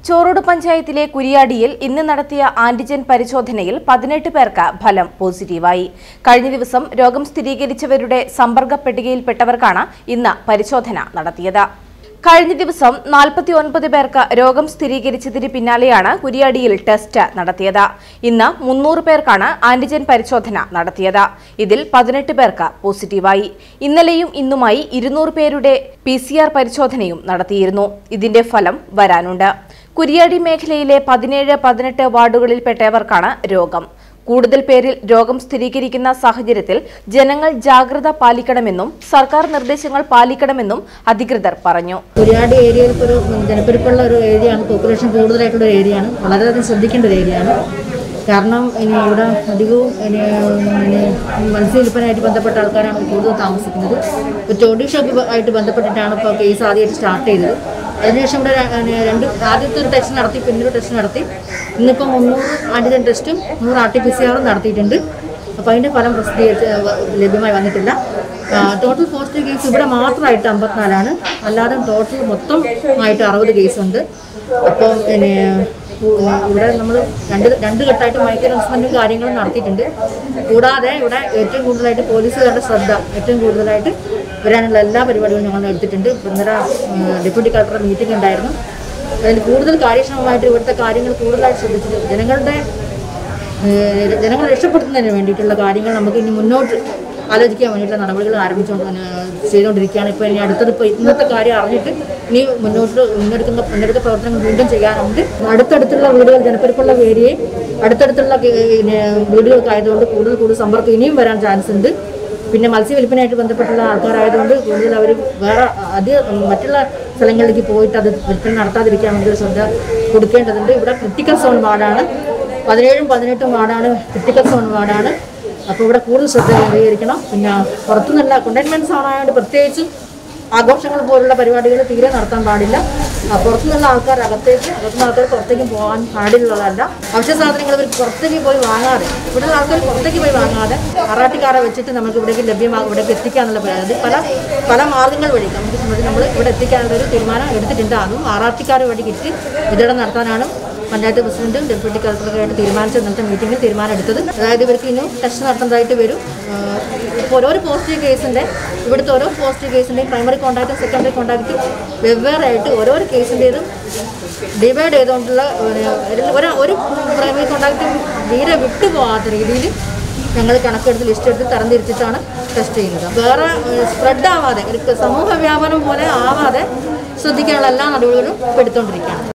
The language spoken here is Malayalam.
ചോറോട് പഞ്ചായത്തിലെ കുരിയാടിയിൽ ഇന്ന് നടത്തിയ ആന്റിജൻ പരിശോധനയിൽ പതിനെട്ട് പേർക്ക് ഫലം പോസിറ്റീവായി കഴിഞ്ഞ ദിവസം രോഗം സ്ഥിരീകരിച്ചവരുടെ സമ്പർക്ക പട്ടികയിൽപ്പെട്ടവർക്കാണ് ഇന്ന് പരിശോധന നടത്തിയത് കഴിഞ്ഞ ദിവസം നാൽപ്പത്തി ഒൻപത് പേർക്ക് രോഗം സ്ഥിരീകരിച്ചതിന് പിന്നാലെയാണ് കുരിയാടിയിൽ ടെസ്റ്റ് നടത്തിയത് ഇന്ന് മുന്നൂറ് പേർക്കാണ് ആന്റിജൻ പരിശോധന നടത്തിയത് ഇതിൽ പതിനെട്ട് പേർക്ക് പോസിറ്റീവായി ഇന്നലെയും ഇന്നുമായി ഇരുന്നൂറ് പേരുടെ പി പരിശോധനയും നടത്തിയിരുന്നു ഇതിന്റെ ഫലം വരാനുണ്ട് കുരിയാടി മേഖലയിലെ പതിനേഴ് പതിനെട്ട് വാർഡുകളിൽപ്പെട്ടവർക്കാണ് രോഗം കൂടുതൽ പേരിൽ രോഗം സ്ഥിരീകരിക്കുന്ന സാഹചര്യത്തിൽ ജനങ്ങൾ ജാഗ്രത പാലിക്കണമെന്നും സർക്കാർ നിർദ്ദേശങ്ങൾ പാലിക്കണമെന്നും അധികൃതർ പറഞ്ഞു കുരിയാടി ഏരിയയിൽ ഇപ്പോൾ ഒരു ജനപ്പെരുപ്പുള്ള ഒരു ഏരിയയാണ് പോപ്പുലേഷൻ കൂടുതലായിട്ടുള്ള ഒരു ഏരിയയാണ് വളരെയധികം ശ്രദ്ധിക്കേണ്ട ഒരു ഏരിയയാണ് കാരണം ഇനി ഇവിടെ അധികവും ഇനി ഇനി മത്സ്യവില്പനയായിട്ട് ബന്ധപ്പെട്ട ആൾക്കാരാണ് കൂടുതൽ താമസിക്കുന്നത് ഇപ്പോൾ ചോടി ഷോപ്പ് ആയിട്ട് ബന്ധപ്പെട്ടിട്ടാണ് ഇപ്പോൾ കേസ് ആദ്യമായിട്ട് സ്റ്റാർട്ട് ചെയ്തത് അതിനുശേഷം ഇവിടെ ര- ഇനി രണ്ട് ആദ്യത്തെ ഒരു ടെസ്റ്റ് നടത്തി പിന്നൊരു ടെസ്റ്റ് നടത്തി ഇന്നിപ്പോൾ മുന്നൂറ് ആൻറ്റിജൻ ടെസ്റ്റും നൂറ് ആർ ടി പി സി ആറും നടത്തിയിട്ടുണ്ട് അപ്പോൾ അതിൻ്റെ ഫലം പ്രസിദ്ധീകരിച്ച് വ- ലഭ്യമായി വന്നിട്ടില്ല ടോട്ടൽ പോസിറ്റീവ് കേസ് ഇവിടെ മാത്രമായിട്ട് അമ്പത്തിനാലാണ് അല്ലാതെ ടോട്ടൽ മൊത്തം ആയിട്ട് അറുപത് കേസുണ്ട് അപ്പം പിന്നെ ഉ- ഇവിടെ നമ്മൾ രണ്ട് രണ്ട് ഘട്ടമായിട്ട് മൈക്രോ അനൗൺസ്മെൻറ്റും കാര്യങ്ങളും നടത്തിയിട്ടുണ്ട് കൂടാതെ ഇവിടെ ഏറ്റവും കൂടുതലായിട്ട് പോലീസുകാരുടെ ശ്രദ്ധ ഏറ്റവും കൂടുതലായിട്ട് വരാനുള്ള എല്ലാ പരിപാടികളും ഞങ്ങൾ എടുത്തിട്ടുണ്ട് ഇന്നലെ ഡെപ്യൂട്ടി കളക്ടർ മീറ്റിംഗ് ഉണ്ടായിരുന്നു അതിൽ കൂടുതൽ കാര്യക്ഷമമായിട്ട് ഇവിടുത്തെ കാര്യങ്ങൾ കൂടുതലായിട്ട് ശ്രദ്ധിച്ചിട്ട് ജനങ്ങളുടെ ഏഹ് ജനങ്ങളെ രക്ഷപ്പെടുത്തുന്നതിന് വേണ്ടിയിട്ടുള്ള കാര്യങ്ങൾ നമുക്ക് ഇനി മുന്നോട്ട് ആലോചിക്കാൻ വേണ്ടിയിട്ടുള്ള നടപടികൾ ആരംഭിച്ചുകൊണ്ട് ഏഹ് ചെയ്തുകൊണ്ടിരിക്കുകയാണ് ഇപ്പോൾ ഇനി അടുത്തത് ഇപ്പോൾ ഇന്നത്തെ കാര്യം അറിഞ്ഞിട്ട് ഇനി മുന്നോട്ട് മുന്നെടുക്കുന്ന മുന്നെടുത്ത പ്രവർത്തനങ്ങൾ വീണ്ടും ചെയ്യാനുണ്ട് അടുത്തടുത്തുള്ള വീടുകൾ ജനപ്പെരുപ്പുള്ള ഏരിയയും അടുത്തടുത്തുള്ള കേ- പിന്നെ വീടുകൾക്കായതുകൊണ്ട് കൂടുതൽ കൂടുതൽ സമ്പർക്കം ഇനിയും വരാൻ ചാൻസ് ഉണ്ട് പിന്നെ മത്സ്യവില്പനയായിട്ട് ബന്ധപ്പെട്ടുള്ള ആൾക്കാരായതുകൊണ്ട് കൂടുതൽ അവർ വേറെ അധികം മറ്റുള്ള സ്ഥലങ്ങളിലേക്ക് പോയിട്ട് അത് വിൽപ്പന നടത്താതിരിക്കാൻ വേണ്ടി ഒരു ശ്രദ്ധ കൊടുക്കേണ്ടതുണ്ട് ഇവിടെ ക്രിട്ടിക്കൽ സോൺ വാർഡാണ് പതിനേഴും പതിനെട്ടും വാർഡാണ് ക്രിട്ടിക്കൽ സോൺ വാർഡാണ് അപ്പോൾ ഇവിടെ കൂടുതൽ ശ്രദ്ധ കേന്ദ്രീകരിക്കണം പിന്നെ പുറത്തുനിന്നല്ല കണ്ടെയ്ൻമെൻറ്റ് സോൺ ആയതുകൊണ്ട് പ്രത്യേകിച്ച് ആഘോഷങ്ങൾ പോലുള്ള പരിപാടികൾ തീരെ നടത്താൻ പാടില്ല ആ, പുറത്തുനിന്നുള്ള ആൾക്കാർ അകത്തേക്ക് അകത്തുനിന്ന് ആൾക്കാർ പുറത്തേക്ക് പോകാൻ പാടില്ലതല്ല അവശ്യ സാധനങ്ങൾ ഇവർ പുറത്തേക്ക് പോയി വാങ്ങാതെ ഇവിടെ ആൾക്കാർ പുറത്തേക്ക് പോയി വാങ്ങാതെ അറാട്ടിക്കാരെ വെച്ചിട്ട് നമുക്ക് ഇവിടേക്ക് ലഭ്യമാകും ഇവിടേക്ക് എത്തിക്കാനുള്ള പരിപാടി പല പല മാർഗ്ഗങ്ങൾ വഴി നമുക്ക് നമ്മൾ ഇവിടെ എത്തിക്കാനുള്ള ഒരു തീരുമാനം എടുത്തിട്ടുണ്ട് അതും ആറാട്ടിക്കാർ വഴി കിറ്റ് വിതരണം നടത്താനാണ് പഞ്ചായത്ത് പ്രസിഡന്റും ഡെപ്യൂട്ടി കളക്ടറൊക്കെയായിട്ട് തീരുമാനിച്ച ഇന്നത്തെ മീറ്റിംഗിൽ തീരുമാനം എടുത്തത് അതായത് ഇവർക്ക് ഇനി ടെസ്റ്റ് നടത്തേണ്ടതായിട്ട് വരും ആഹ് ഇപ്പോൾ ഓരോ പോസിറ്റീവ് കേസിൻ്റെ ഇവിടുത്തെ ഓരോ പോസിറ്റീവ് കേസിൻ്റെയും പ്രൈമറി കോൺടാക്റ്റും സെക്കൻഡറി കോൺടാക്റ്റും വെവ്വേറെ ആയിട്ട് ഓരോരോ കേസിൻ്റേതും ഡിവൈഡ് ചെയ്തുകൊണ്ടുള്ള ഒരു- ഒരു ഒരു പ്രൈമറി കോൺടാക്റ്റും തീരെ വിട്ടുപോകാത്ത രീതിയിൽ ഞങ്ങൾ കണക്കെടുത്ത് ലിസ്റ്റ് എടുത്ത് തരംതിരിച്ചിട്ടാണ് ടെസ്റ്റ് ചെയ്യുന്നത് വേറെ സ്പ്രെഡ് ആവാതെ ഒരു സമൂഹ വ്യാപനം പോലെ ആവാതെ ശ്രദ്ധിക്കാനുള്ള എല്ലാ നടപടികളും ഇപ്പോൾ എടുത്തുകൊണ്ടിരിക്കുകയാണ്